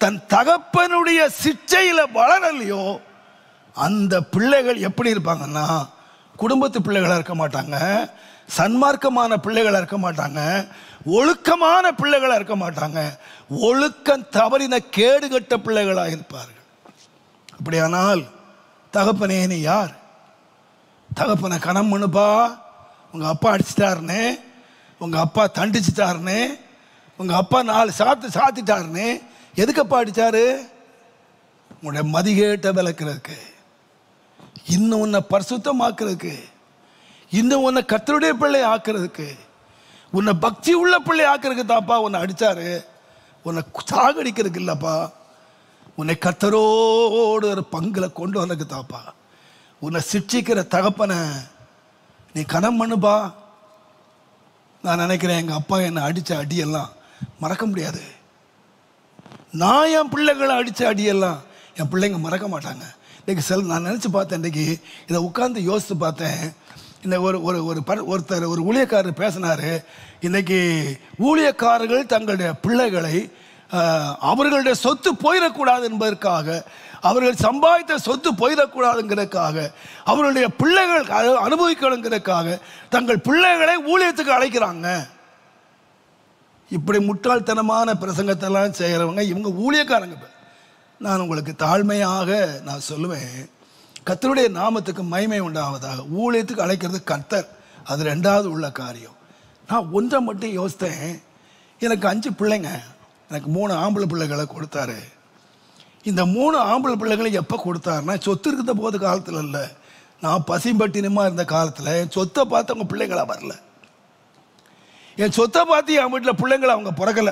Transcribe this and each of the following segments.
தன் தகப்பனுடைய சிச்சையில வளரலையோ அந்த பிள்ளைகள் எப்படி இருப்பாங்கன்னா குடும்பத்து பிள்ளைகளா இருக்க மாட்டாங்க சன்மார்க்கமான பிள்ளைகளா இருக்க மாட்டாங்க ஒழுக்கமான பிள்ளைகளா இருக்க மாட்டாங்க ஒழுக்கம் தவறின கேடுகட்ட பிள்ளைகளாக இருப்பார்கள் அப்படியானால் தகப்பனே நீ யார் தகப்பனை கணம் பண்ணுப்பா உங்கள் அப்பா அடிச்சிட்டாருன்னு உங்கள் அப்பா தண்டிச்சிட்டாருன்னு உங்கள் அப்பா நாலு சாத்து சாத்திட்டாருன்னு எதுக்கப்பா அடிச்சாரு உன்னுடைய மதிகேட்ட விளக்குறதுக்கு இன்னும் உன்னை பரிசுத்தமாக்குறதுக்கு இன்னும் உன்னை கத்தருடைய பிள்ளை ஆக்குறதுக்கு உன்னை பக்தி உள்ள பிள்ளை ஆக்குறதுக்கு தாப்பா உன்னை அடிச்சாரு உன்னை சாகடிக்கிறதுக்கு இல்லப்பா உன்னை கத்தரோடு ஒரு பங்குல கொண்டு வந்ததுக்கு தாப்பா உன்னை சிட்சிக்கிற தகப்பனை நீ கனம் பண்ணுப்பா நான் நினைக்கிறேன் எங்கள் அப்பா என்னை அடித்த அடியெல்லாம் மறக்க முடியாது நான் என் பிள்ளைகளை அடித்த அடியெல்லாம் என் பிள்ளைங்க மறக்க மாட்டாங்க இன்றைக்கி செல் நான் நினச்சி பார்த்தேன் இன்றைக்கி இதை உட்காந்து யோசித்து பார்த்தேன் இந்த ஒரு ஒரு ஒரு ப ஒருத்தர் ஒரு ஊழியக்காரர் பேசினார் இன்னைக்கு ஊழியக்காரர்கள் தங்களுடைய பிள்ளைகளை ஆஹ், அவர்களுடைய சொத்து போயிடக்கூடாது என்பதற்காக அவர்கள் சம்பாதித்த சொத்து போயிடக்கூடாதுங்கிறதுக்காக அவர்களுடைய பிள்ளைகள் அனு- அனுபவிக்கணுங்கிறதுக்காக தங்கள் பிள்ளைகளை ஊழியத்துக்கு அழைக்கிறாங்க இப்படி முட்டாள்தனமான பிரசங்கத்தெல்லாம் செய்கிறவங்க இவங்க ஊழியக்காரங்க இப்ப. நான் உங்களுக்கு தாழ்மையாக நான் சொல்லுவேன் கர்த்தருடைய நாமத்துக்கு மகிமை உண்டாவதாக ஊழியத்துக்கு அழைக்கிறது கர்த்தர் அது ரெண்டாவது உள்ள காரியம் நான் ஒன்றை மட்டும் யோசித்தேன் எனக்கு அஞ்சு பிள்ளைங்க எனக்கு மூணு ஆம்பளை பிள்ளைகளை கொடுத்தாரு இந்த மூணு ஆம்பளை பிள்ளைகளை எப்போ கொடுத்தாருன்னா சொத்து இருக்கிற போது காலத்தில் இல்லை நான் பசிம்பட்டினமாக இருந்த காலத்தில் என் சொத்தை பார்த்து அவங்க பிள்ளைங்களா வரல என் சொத்தை பார்த்து என் வீட்டில் பிள்ளைங்களை அவங்க பிறக்கல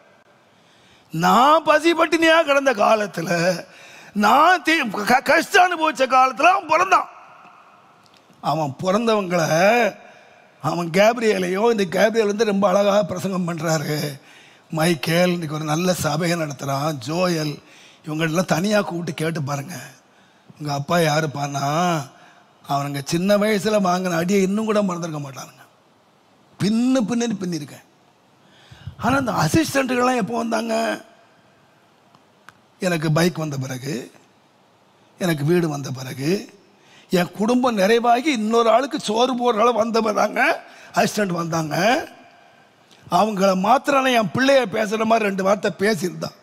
நான் பசி பட்டினியாக கிடந்த காலத்தில் நான் தீ க- கஷ்டம் அனுபவிச்ச காலத்தில் அவன் பிறந்தான் அவன் பிறந்தவங்களை அவன் கேப்ரியலையோ இந்த கேப்ரியல் வந்து ரொம்ப அழகாக பிரசங்கம் பண்ணுறாரு மைக்கேல் இன்னைக்கு ஒரு நல்ல சபையை நடத்துகிறான் ஜோயல் இவங்களெல்லாம் தனியாக கூப்பிட்டு கேட்டு பாருங்க உங்கள் அப்பா யாருப்பான்னா அவனுங்க சின்ன வயசில் வாங்கின அடியை இன்னும் கூட மறந்துருக்க மாட்டானுங்க பின்னு பின்னு பின்னிருக்கேன் ஆனால் அந்த அசிஸ்டண்ட்டுகள்லாம் எப்போ வந்தாங்க எனக்கு பைக் வந்த பிறகு எனக்கு வீடு வந்த பிறகு என் குடும்பம் நிறைவாகி இன்னொரு ஆளுக்கு சோறு போடுற அளவு வந்தவங்க தாங்க அசிஸ்டண்ட் வந்தாங்க அவங்கள மாத்திரம் என் பிள்ளைய பேசுகிற மாதிரி ரெண்டு வார்த்தை பேசியிருந்தான்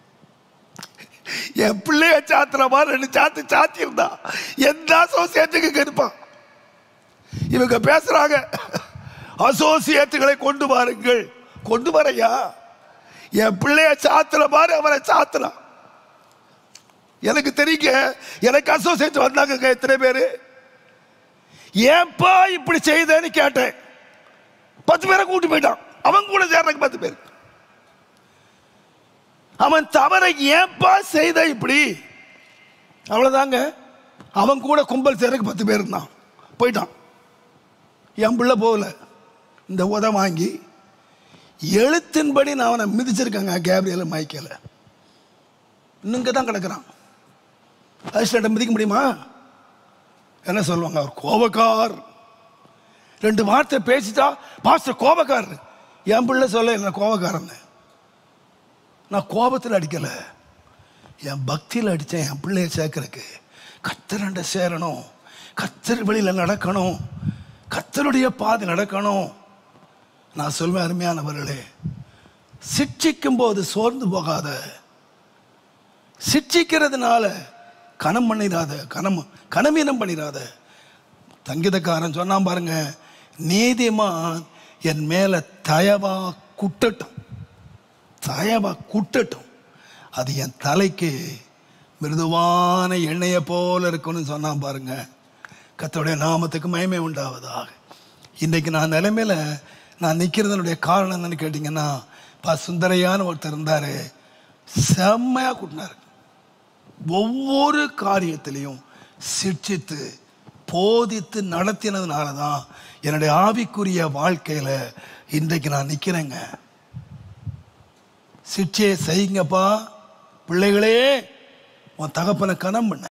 என் பிள்ளைய சாத்துற மாதிரி ரெண்டு சாத்து சாத்தியிருந்தா எந்த அசோசியேட்டுக்கு கெடுப்பான் இவங்க பேசுறாங்க அசோசியேட்டுகளை கொண்டு வாருங்கள் கொண்டு வரையா என் பிள்ளைய சாத்துற மாதிரி அவரை சாத்துறான் எனக்கு தெரியுங்க எனக்கு அசோசியேட் வந்தாங்க எத்தனை பேரு ஏன்பா இப்படி செய்தேன்னு கேட்டேன் பத்து பேரை கூட்டி போயிட்டான் அவன் கூட சேர்றதுக்கு பத்து பேர் அவன் தவறை ஏன்பா செய்த இப்படி அவ்வளவுதாங்க அவன் கூட கும்பல் சேர்றதுக்கு பத்து பேர் இருந்தான் போயிட்டான் என் பிள்ளை போகல இந்த உத வாங்கி எழுத்தின்படி நான் அவனை மிதிச்சிருக்கேங்க கேப்ரியல மைக்கேல இன்னுங்க தான் கிடக்குறான் அசிஸ்டண்ட்டை மிதிக்க முடியுமா என்ன சொல்லுவாங்க அவர் கோபக்கார் ரெண்டு வார்த்தை பேசிட்டா பாஸ்டர் கோபக்காரர் என் பிள்ளை சொல்ல என்ன கோபக்காரன்னு நான் கோபத்தில் அடிக்கலை என் பக்தியில் அடித்தேன் என் பிள்ளைய சேர்க்கறக்கு கத்தரண்ட சேரணும் கத்தர் வழியில் நடக்கணும் கத்தருடைய பாதை நடக்கணும் நான் சொல்வேன் அருமையானவர்களே சிட்சிக்கும் போது சோர்ந்து போகாத சிட்சிக்கிறதுனால கனம் பண்ணிடாத கனம் கனமீனம் பண்ணிடாத சங்கீதக்காரன் சொன்னான் பாருங்க நீதிமான் என் மேல தயவா குட்டட்டும் தயவா குட்டட்டும் அது என் தலைக்கு மிருதுவான எண்ணெயை போல இருக்கும்னு சொன்னான் பாருங்க கர்த்தருடைய நாமத்துக்கு மயமே உண்டாவதாக இன்றைக்கு நான் நிலைமையில நான் நிற்கிறதனுடைய காரணம் என்னன்னு கேட்டிங்கன்னா பா சுந்தரையான ஒருத்தர் இருந்தார் செம்மையாக கூட்டினார் ஒவ்வொரு காரியத்திலையும் சிட்சித்து போதித்து நடத்தினதுனால தான் என்னுடைய ஆவிக்குரிய வாழ்க்கையில் இன்றைக்கு நான் நிற்கிறேங்க சிட்சையை செய்யுங்கப்பா பிள்ளைகளே உன் தகப்பனை கனம் பண்ண